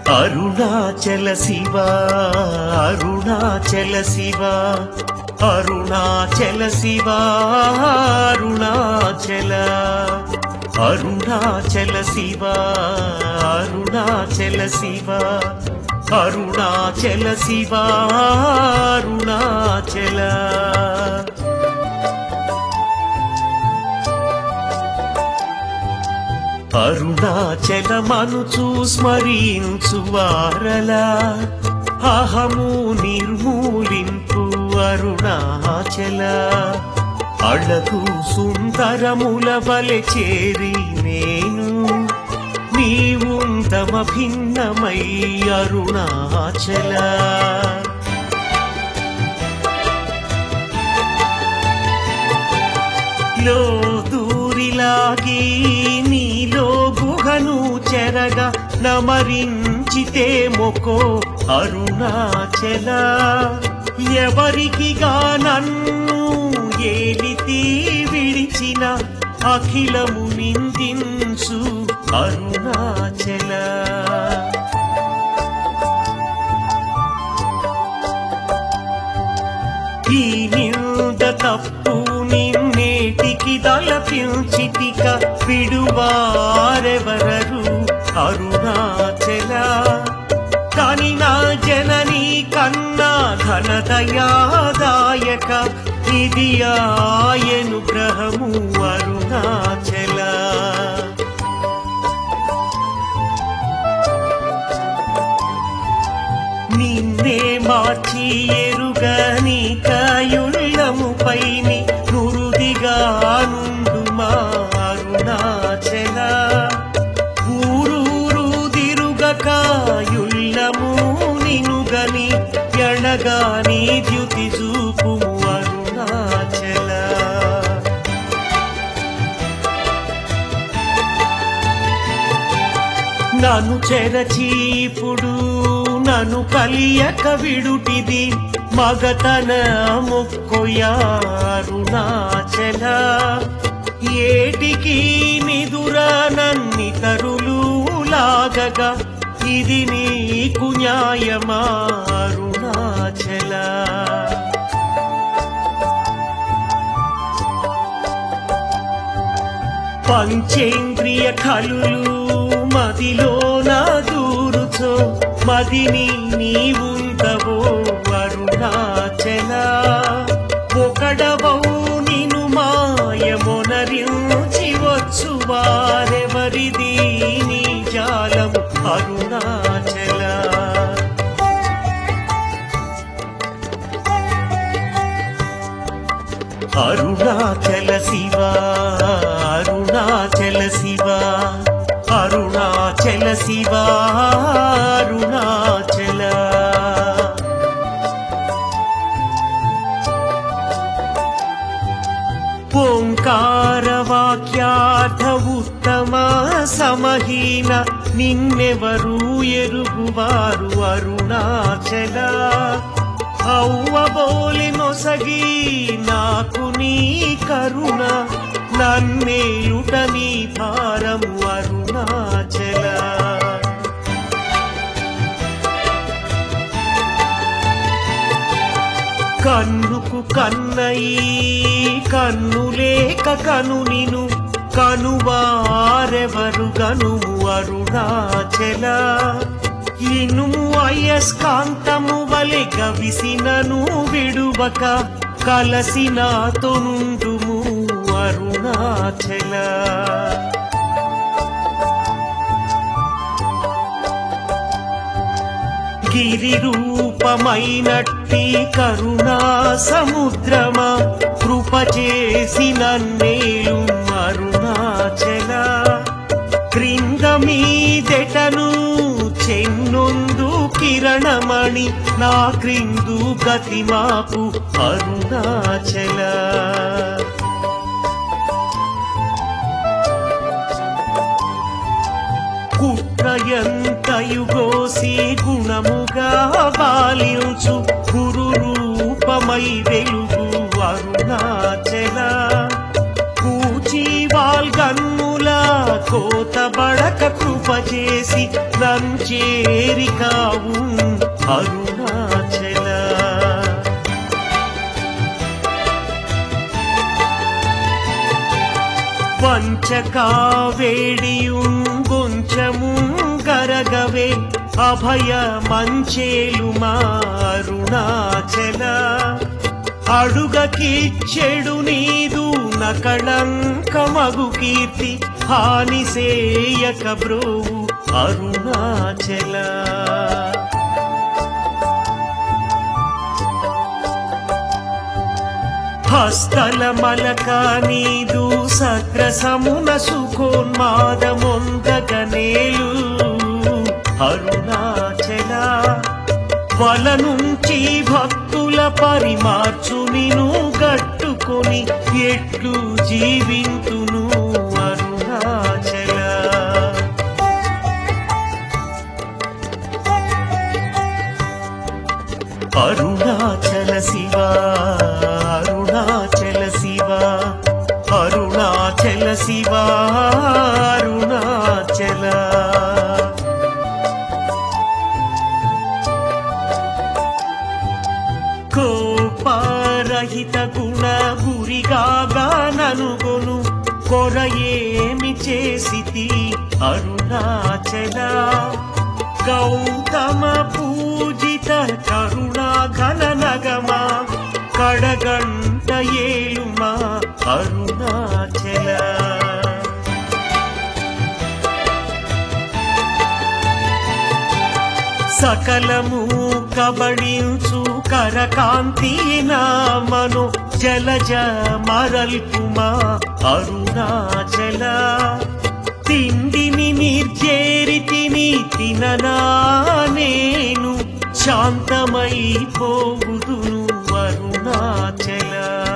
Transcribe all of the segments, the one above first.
అరుణాచల శివ అరుణాచల శివ అరుణాచల శివ అరుణాచల అరుణాచల శివ అరుణాచల శివ అరుణాచల శివ అరుణాచల అరుణాచలమనుచు స్మరించు వారలా అహము నిర్మూలింపు అరుణాచల అళకు సుందరముల వలె చేరి నేను నీవుంతమ భిన్నమై అరుణాచల లో దూరిలాగి నీలో గుహను చెరగా నమరించితే మొకో అరుణాచల ఎవరికిగా నన్ను ఏలితి విడిచిన అఖిలము నిందించు అరుణాచల ఈ నింద తప్పు నిన్నేటికి దళపించితిక విడువారెవరరు అరుణాచల కాని నా జనని కన్నా ఘనదయాదాయక ఇది ఆయను గ్రహము అరుణాచల నిన్నే మార్చి ఎరుగని కాయుళ్ళము పైని నురుదిగా నుండుమా అరుణాచల ఊరూరు దిరుగకాయుళ్ళము నినుగని ఎడగాని ద్యుతి చూపుము అరుణాచల నన్ను చెరచీపుడు నన్ను కలియక విడుటిది మగతన మొక్కొయారుణాచల ఏటికి నిదుర నన్ని తరులు లాగగా ఇది నీకు న్యాయమా అరుణాచల పంచేంద్రియ కలులు మదిలోన దూరుచో మదిని నీవుందవో అరుణాచల ఒకడవౌ నిను మాయమొనరించి వచ్చు వారెవరిది నీ జాలము అరుణాచల అరుణాచల శివ అరుణాచల శివ అరుణాచల శివ అరుణాచల ఓంకార వాక్యార్థ ఉత్తమ సమహీన నిన్నెవరు ఎరుగువారు అరుణాచల అవ్వబోలి నొసగి నాకు నీ కరుణ నన్నేలుట నీ భారము అరుణాచల కన్నుకు కన్నయి కన్ను లేక కను నిను కనువారెవరు గనుము అరుణాచల ఇనుము అయస్కాంతము వలె గవిసినను విడువక కలసినాతో నుండుము అరుణాచల గిరి రూపమైనట్టి కరుణా సముద్రమా కృప చేసి నన్నేలు అరుణాచల క్రింద మీదెటను చెన్నొందు కిరణమణి నా క్రిందు గతి మాపు అరుణాచల కుట్రయంతయుగోసి గుణముగా బాలించు గురు రూపమై వెలుగు అరుణాచల పూచి వాల్గన్నుల కోతబడక మానక కృప చేసి నంచేరికావు అరుణాచల పంచకావేడియుంగొంచము గరగవే అభయ మంచేలు మారుణాచల అడుగకిచ్చెడు నీదు నకళంకమగు కీర్తి హాని సేయక బ్రోవు అరుణాచల హస్తల మలక నీదు సగ్రసమున సుఖోన్మాదమొందగనేలు అరుణాచల వల నుంచి భక్తుల పరిమార్చు నిను గట్టుకొని ఎట్లు జీవింతును అరుణాచల అరుణాచల శివ అరుణాచల శివ అరుణాచల శివ అరుణాచల కోపారహిత గుణ గురిగాగా ననుగొను కొరయేమి చేసితి అరుణాచల గౌతమ పూజిత కరుణా ఘన నగమా కడగంట ఏలుమా అరుణాచల సకలము కబళించు కరకాంతి నామను జలజ మరల్పుమా అరుణాచల తిండిని నిర్జేరితిని తిననా నేను శాంతమైపోవుదును అరుణాచల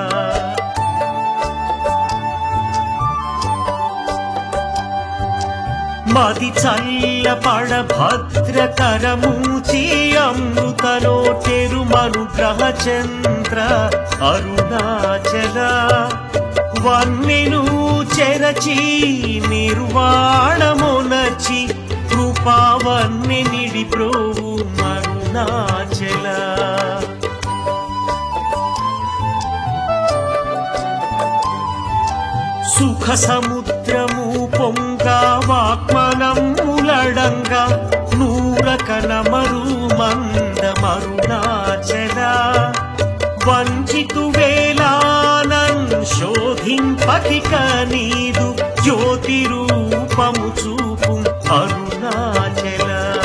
మది చల్లపడ భద్రకరమూచి అమృతలో తెరుమనుగ్రహ చంద్ర అరుణాచల వన్నెను చెరచి నిర్వాణమునచి కృపావన్నె నిడి ప్రోవు అరుణాచల సుఖ సముద్రము పొంగా వాక్మనములడంగా నూరకనమరు మందమరుణాచల వంచితు వేలానన్ శోధింపకిక నీదు జ్యోతి రూపము చూపు అరుణాచల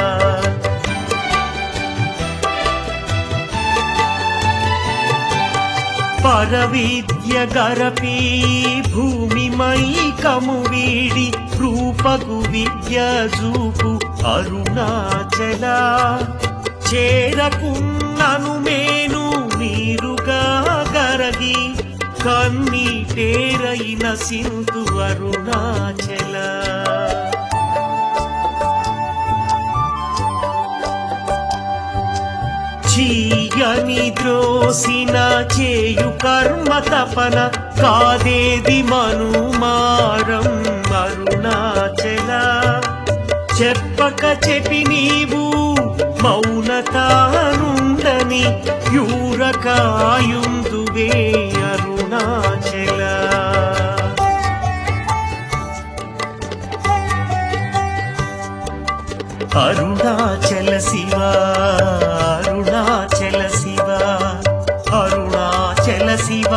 పరవిద్య గరపి భూమి మైకము వీడి రూపగు విద్య జూపు అరుణాచల చేరకున్నను మేను నీరుగా గరగి కన్నీటేరైన సింధు అరుణాచల చీయని ద్రోసిన చేయు కర్మ తపన కాదేది మనుమారం అరుణాచల చెప్పక చెప్పి నీవు మౌనతానుండని యూరకాయుందువే అరుణాచల అరుణాచల శివ అరుణాచల శివ అరుణాచల శివ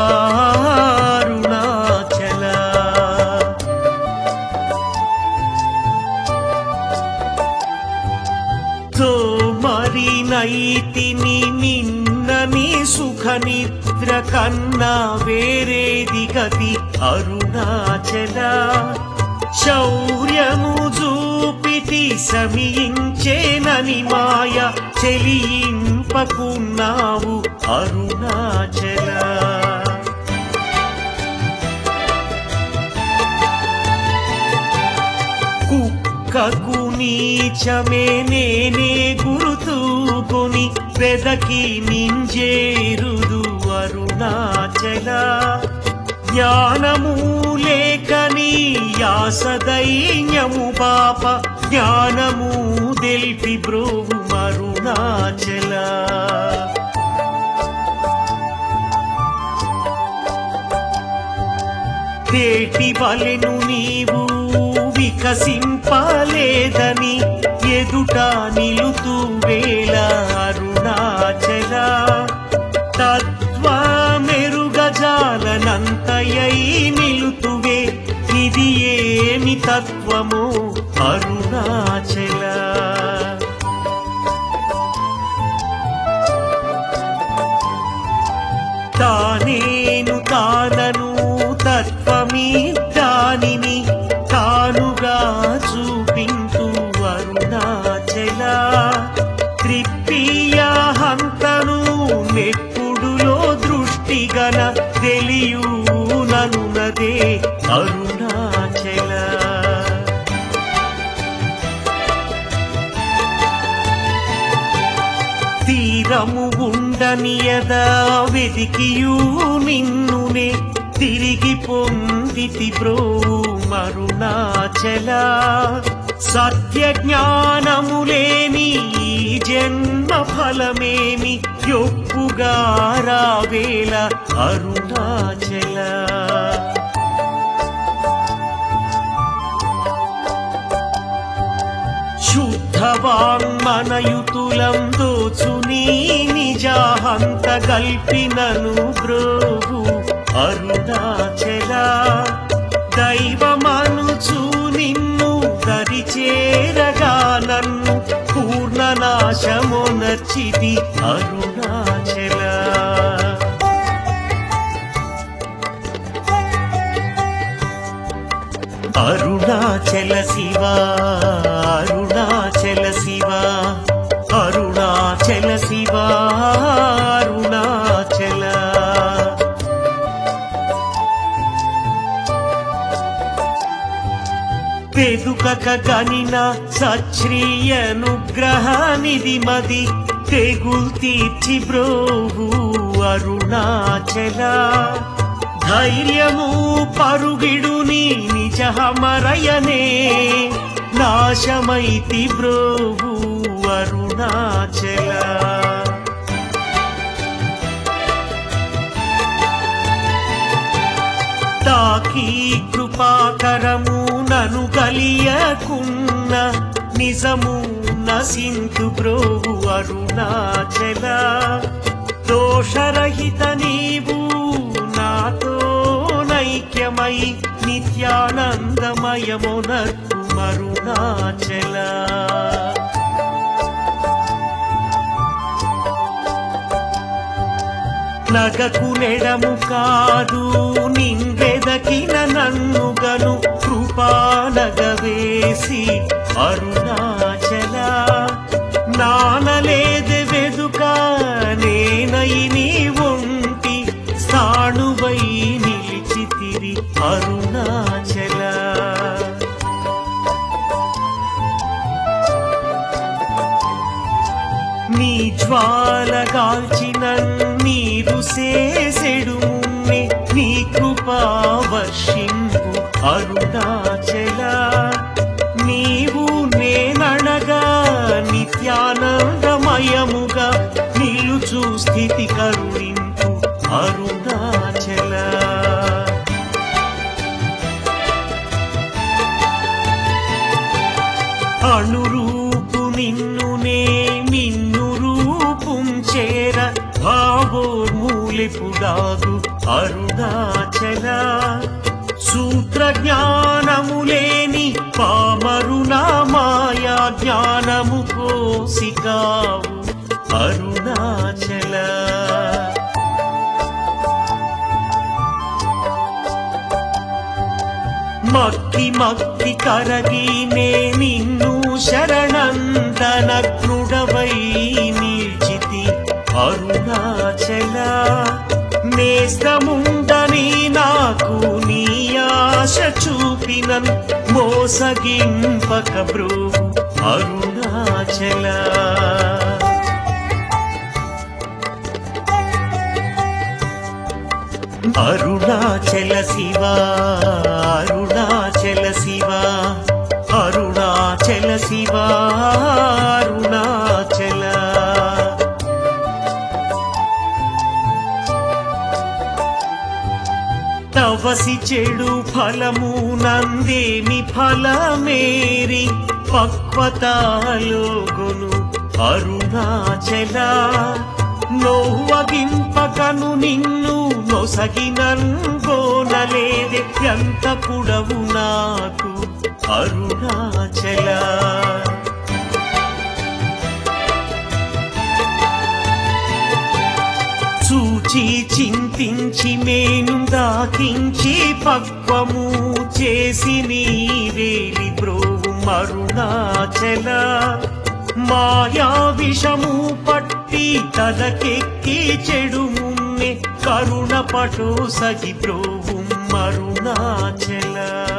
అరుణాచల తో మరి నైతిని నిన్నని సుఖ నిద్ర కన్నా వేరేది గతి అరుణాచల శౌర్యము చూపితి శమించేనని మాయ చెలింపకున్నావు అరుణాచల కుక్కకు నీచమే నేనే గురుతూకొని పెదకి నింజేరుదు అరుణాచల జ్ఞానము లేకని వ్యాస దైన్యము పాప జ్ఞానము దెల్పి బ్రోవు మరుణాచల తేటి వలెను నీవు వికసింపలేదని ఎదుట నిలుతూ వేళ అరుణాచల తత్వమెరుగజాలనంతయై నిలుతువే ఇది ఏమి తత్వము అరుణాచల తానేను తానను తత్వమీ దానిని తానుగా చూపింతు అరుణాచల త్రిప్పియ హంతను నెప్పుడులో దృష్టిగన తెలియు ననునదే అరుణాచల తీరము ఉండనియద వెదికియూ నిన్నునే తిరిగి పొందితి బ్రో మరుణాచల సత్య జ్ఞానములేని ఈ జన్మ ఫలమేమి యొప్పుగా రావేల అరుణాచల శుద్ధవాంగ్మనయుతులం దోచు నీ నిజాహంత గల్పినను బ్రోవు అరుణాచల దైవమనుచు నిన్ను దరిచేరగా నన్ను పూర్ణనాశమునర్చితి అరుణాచల అరుణాచల శివ అరుణాచల శివ అరుణాచల శివ అరుణాచల పెదుకక గనిన సశ్రీయనుగ్రహ నిధి మది తెగుల్ తీర్చి బ్రోవు అరుణాచల ధైర్యము పరుగిడు నీ నిజమరయనే నాశమైతి బ్రోవు అరుణాచల తాకి కృపాకరము నను కలియకున్న నిజము నసింతు బ్రోవు అరుణాచల దోషరహిత నీవు నాతో నైక్యమై నిత్యానందమయమునర్పు మరుణాచల నగకు నెడము కాదు నింగెదకిన నన్నుగను కృపానగవేసి అరుణాచల నానలేది వెదుక నేనై నీ ఒంటి స్థాణువై నిలిచితివి అరుణాచల నీ జ్వాలగాల్చిన నీరు సేసెడు ముమ్మె నీ కృపా వర్షింపు అరుణాచల నీవు నేననగా నిత్యానందమయముగా నిలుచు స్థితి కరుణింపు అరుణాచల అణురూపు నిన్నునే మిన్ను రూపుం చేర భావోర్మూలిపుడాగు అరుణాచల సూత్ర జ్ఞానములేని పామరునా మాయా జ్ఞానము కోసికావు అరుణాచల మక్కి మక్కి కరగినే నిన్ను శరణందనగ్నుడవై నిల్చితి అరుణాచల నేస్తముందని నాకు నీ ఆశ చూపినన్ మోసగింపక బ్రోవు అరుణాచల అరుణాచల శివ అరుణాచల శివ అరుణాచల తవసి చెడు ఫలము నందేమి ఫలమేరి పక్వతాలోగును అరుణాచల నోవగింపకను నిన్ను నొసగినంగోనలేదే ఎంత కుడవు నాకు అరుణాచల చూచి చింతించి మేను దాకించి పక్వము చేసి నీవేలి బ్రోవు మరుణాచల మాయా విషము పట్టి తలకెక్కి చెడు మున్నె కరుణ పటో సగి బ్రోవు మరుణాచల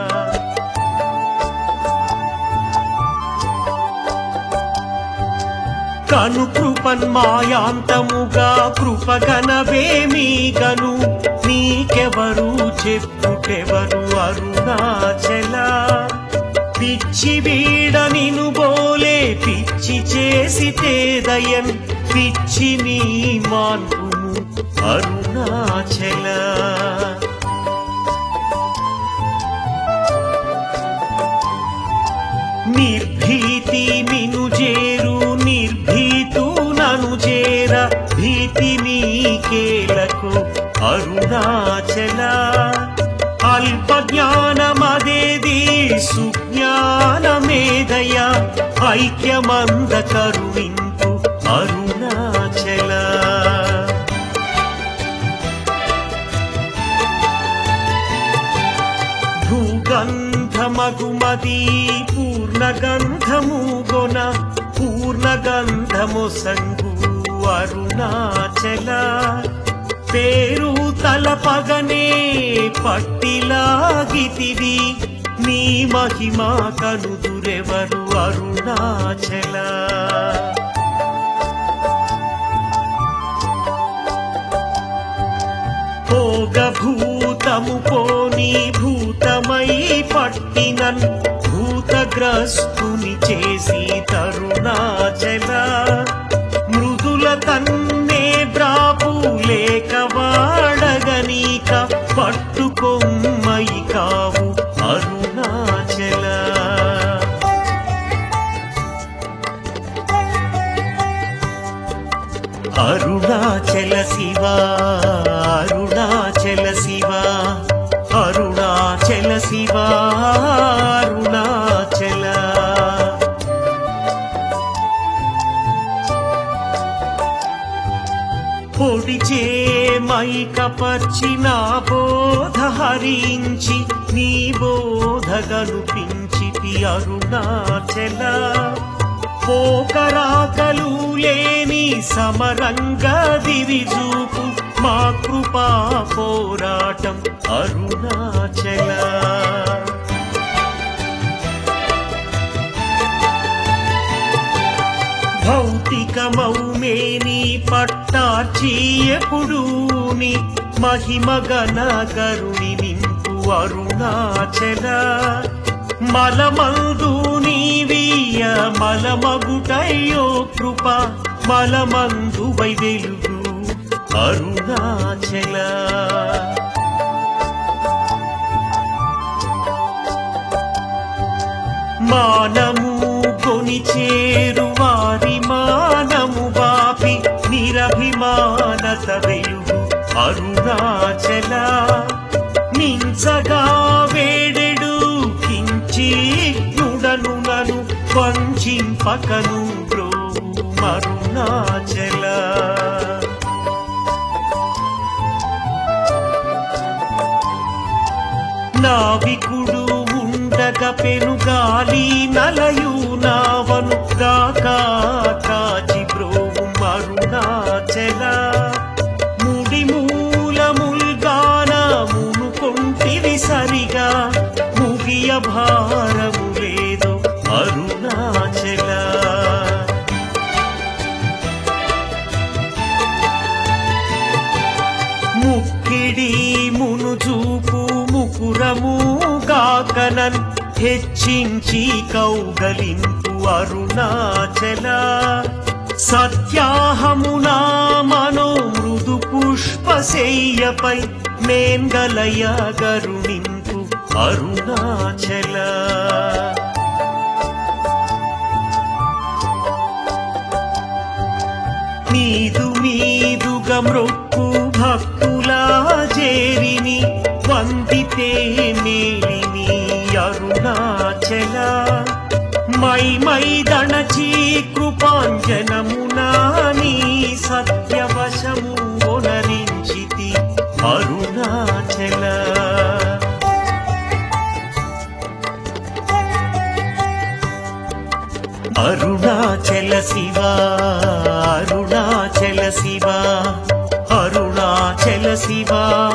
కను కృపన్మాయాంతముగా కృపగనవేమీగను నీకెవరు చెప్పుటెవరు అరుణాచల పిచ్చి వీడ నిను బోలే పిచ్చి చేసి తేదయన్ పిచ్చి నీ మాన్పుము అరుణాచల నిర్భీతి మిను చేరు నిర్భీతు నను చేర భీతి నీకేలకు అరుణాచల అల్ప జ్ఞానమదేది సుజ్ఞానమేదయ ఐక్యమంద కరుణింపు అరుణాచల భూగంధమగుమది పూర్ణగంధము గొన పూర్ణగంధము సంగు అరుణాచల పేరు తలపగనే పట్టిలాగితివి నీ మహిమా కనుదురెవరు అరుణాచల భోగభూతము పోని భూతమై పట్టినన్ భూతగ్రస్తుని చేసి తరుణాచల మృదుల తన్నే ద్రాపు లేక వాడగనీక పట్టుకొమ్మయి కావు అరుణాచల అరుణాచల శివ అరుణాచల శివ అరుణాచల శివ అరుణాచల పొడిచే మైకపర్చి నా బోధ హరించి నీ బోధ గలుపించితి అరుణాచల పోకరాకలు లేని సమరంగ దివిజూపు మా కృపా పోరాటం అరుణాచల భౌతికమౌమేని పట్టాచి ఎప్పుడూని మహిమ గణ కరుణి నింపు అరుణాచల మలమందు నీవీయ మలమగుటయ్యో కృప మలమందు వై వెలుగు అరుణాచల మానము కొని చేరు వారి మానము బాపి నిరభిమానత వెలుగు అరుణాచల మించగా వేడెడు కించి నుడను నను వంచింపకను బ్రోవు మరుణాచల నావికుడు ఉండగ పెనుగాలి నలయు నావను గాకా కాచి బ్రోవు మరుణాచల ముడి మూలముల్గాన మునుకొంటివి సరిగా ముగియ భారము లేదు అరుణాచల ముక్కిడి మును చూపు ముకురము గాకనన్ హెచ్చించి కౌగలింపు అరుణాచల సత్యాహమునా మనో మృదు పుష్పశయ్యపై మేంగలయ గరుణింపు అరుణాచల నీదు మీదుగా మ్రొక్కు భక్తుల చేరిని వందితే మేలిని అరుణాచల మై మై దణచి కృపాంజనమునా నీ సత్యవశము ఒనరించితి అరుణాచల అరుణాచల శివ అరుణాచల శివ అరుణాచల శివ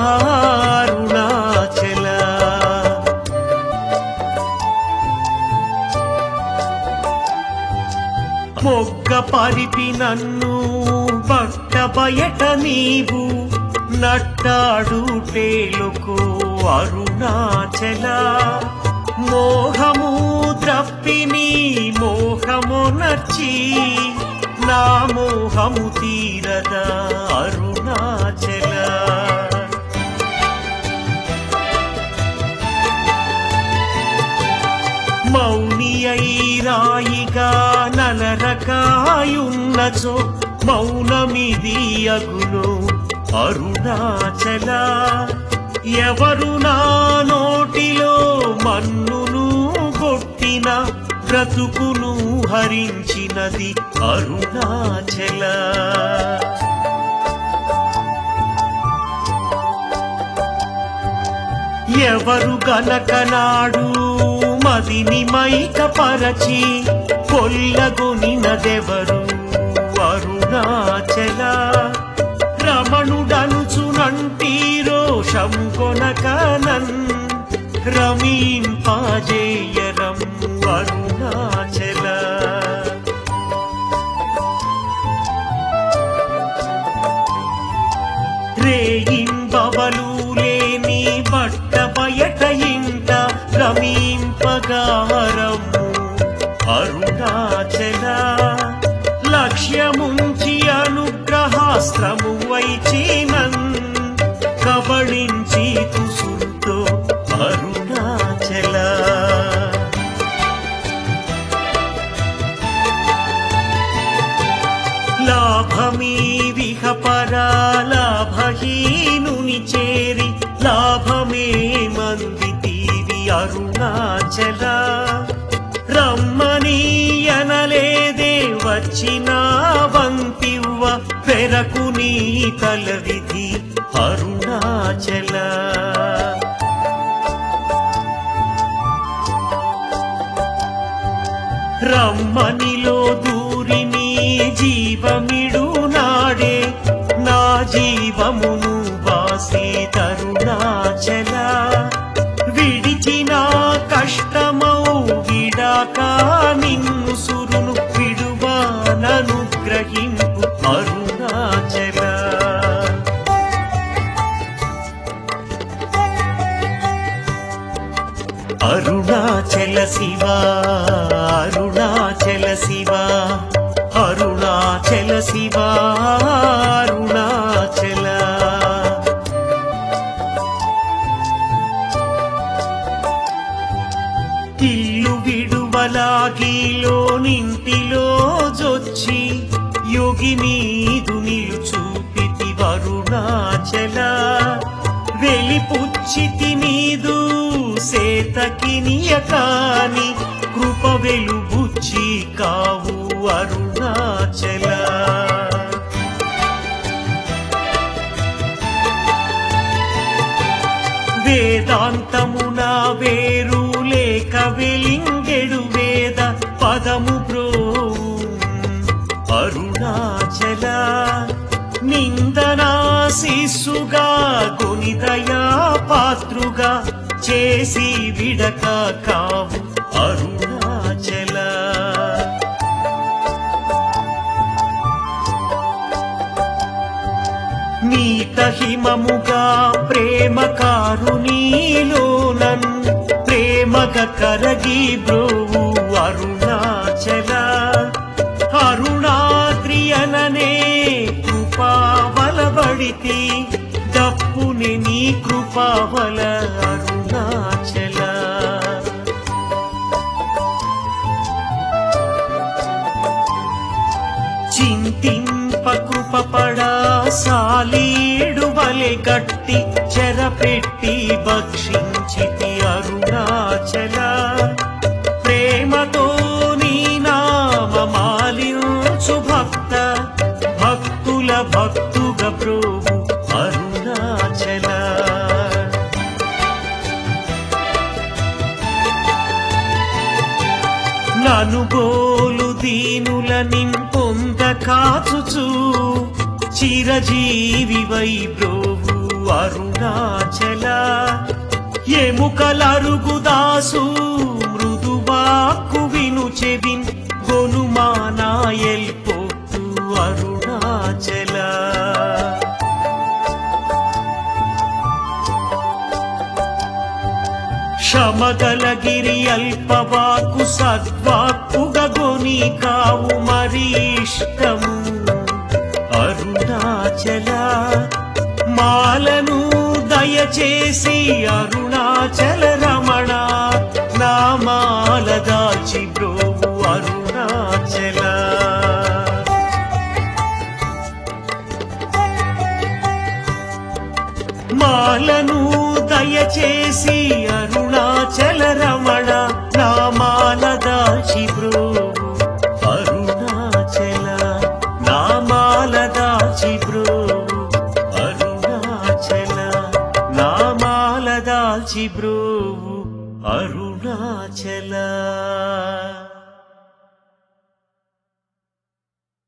అరుణాచల మొగ్గ పరిపి నన్ను బట్ట బయట నీవు నట్టాడుటేలుకు అరుణాచల మోహము ద్రప్పిని మోహము నచ్చి నా మోహము తీరద అరుణాచల మౌని అయి రాయిగా నలరకాయున్నచో మౌనమిది అగును అరుణాచల ఎవరు నా నోటిలో మన్నును కొట్టిన బ్రతుకును హరించినది అరుణాచల ఎవరు గనకనాడు మదిని మైక పరచి కొల్లగొనినదెవరు అరుణాచల రమణుడనుచునంటి రోషం కొనకనన్ రమీంపాజేయరం అరుణాచల రేయింబవలు లేని బట్ట బయట ఇంట రమీంపగారము అరుణాచల లక్ష్యముంచి అనుగ్రహాస్త్రము వైచినన్ కబళించి తుసుతో అరుణాచల లాభమీ విహపరా లాభహీనుని చేరి లాభమే మందితీవి అరుణాచల రమ్మనీయనలేదే వచ్చిన వంతివ్వ పెరకు నీ తల విధి అరుణాచల రమ్మనిలో దూరి నీ జీవమిడు నాడే నా జీవమును వాసే తరుణాచల విడిచిన కష్టమౌ విడాక నిన్ను సురును విడువానను గ్రహింపు అరుణాచల అరుణాచల శివ అరుణాచల శివ అరుణాచల శివ అరుణాచల ఇల్లు విడువలాగిలో నింటిలో జొచ్చి యోగి మీదు నిలుచూపితి వరుణాచల వెలిపుచ్చితి నీదు సేతకినియ కాని కృప వెలుబుచ్చి కావు అరుణాచల వేదాంతమున వేరు లేక వెలింగెడు వేద పదము బ్రో అరుణాచల నిందనా శిస్సుగా గునిదయా పాత్రుగా చేసి విడక కావు అరుణాచల నీత హిమముగా ప్రేమ కారుణీలోనన్ ప్రేమగ కరగి బ్రోవు అరుణాచల అరుణాచల అరుణాద్రియననే కృపావలబడితి దప్పుని నీ కృపావల అరుణాచల చింతింప కృపపడా సాలీడు వలె గట్టి చెరపెట్టి భక్షించితి అరుణాచల ప్రేమతో నీ నామమాలించు భక్త భక్తుల భక్తుగ ప్రోగు అరుణాచల ననుగోలు దీనుల నింపొంద కాచుచు చిరజీవి వైబ్రోవు అరుణాచల ఎముకలరుగు దాసు మృదువాక్కు విను చెవిన్ గొనుమానాయల్ పోతు అరుణాచల శమగలగిరి అల్పవాకు సద్వాక్కుగొని కావు మరి ఇష్టము అరుణాచల మాలను దయచేసి అరుణాచల రమణ నామాల దాచి బ్రోవు అరుణాచల మాలను దయచేసి అరుణాచల రమణ నామాల దాచి బ్రోవు అరుణాచల నామాల దాచి బ్రోవు అరుణాచల నామాల దాచి బ్రోవు అరుణాచల